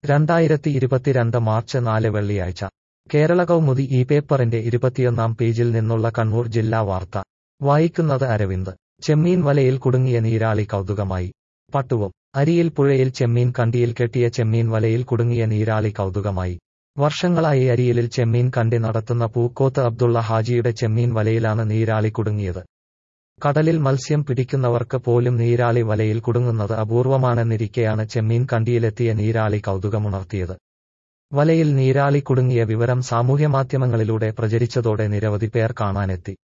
രണ്ടായിരത്തി ഇരുപത്തിരണ്ട് മാർച്ച് നാല് വെള്ളിയാഴ്ച കേരള കൗമുദി ഈ പേപ്പറിന്റെ ഇരുപത്തിയൊന്നാം പേജിൽ നിന്നുള്ള കണ്ണൂർ ജില്ലാ വാർത്ത വായിക്കുന്നത് അരവിന്ദ് ചെമ്മീൻ വലയിൽ കുടുങ്ങിയ നീരാളി കൗതുകമായി പട്ടുവം അരിയിൽ പുഴയിൽ ചെമ്മീൻ കണ്ടിയിൽ കെട്ടിയ ചെമ്മീൻ വലയിൽ കുടുങ്ങിയ നീരാളി കൗതുകമായി വർഷങ്ങളായി അരിയലിൽ ചെമ്മീൻ കണ്ടി നടത്തുന്ന പൂക്കോത്ത് അബ്ദുള്ള ഹാജിയുടെ ചെമ്മീൻ വലയിലാണ് നീരാളി കുടുങ്ങിയത് കടലിൽ മത്സ്യം പിടിക്കുന്നവർക്ക് പോലും നീരാളി വലയിൽ കുടുങ്ങുന്നത് അപൂർവമാണെന്നിരിക്കെയാണ് ചെമ്മീൻ കണ്ടിയിലെത്തിയ നീരാളി കൗതുകമുണർത്തിയത് വലയിൽ നീരാളി കുടുങ്ങിയ വിവരം സാമൂഹ്യമാധ്യമങ്ങളിലൂടെ പ്രചരിച്ചതോടെ നിരവധി പേർ കാണാനെത്തി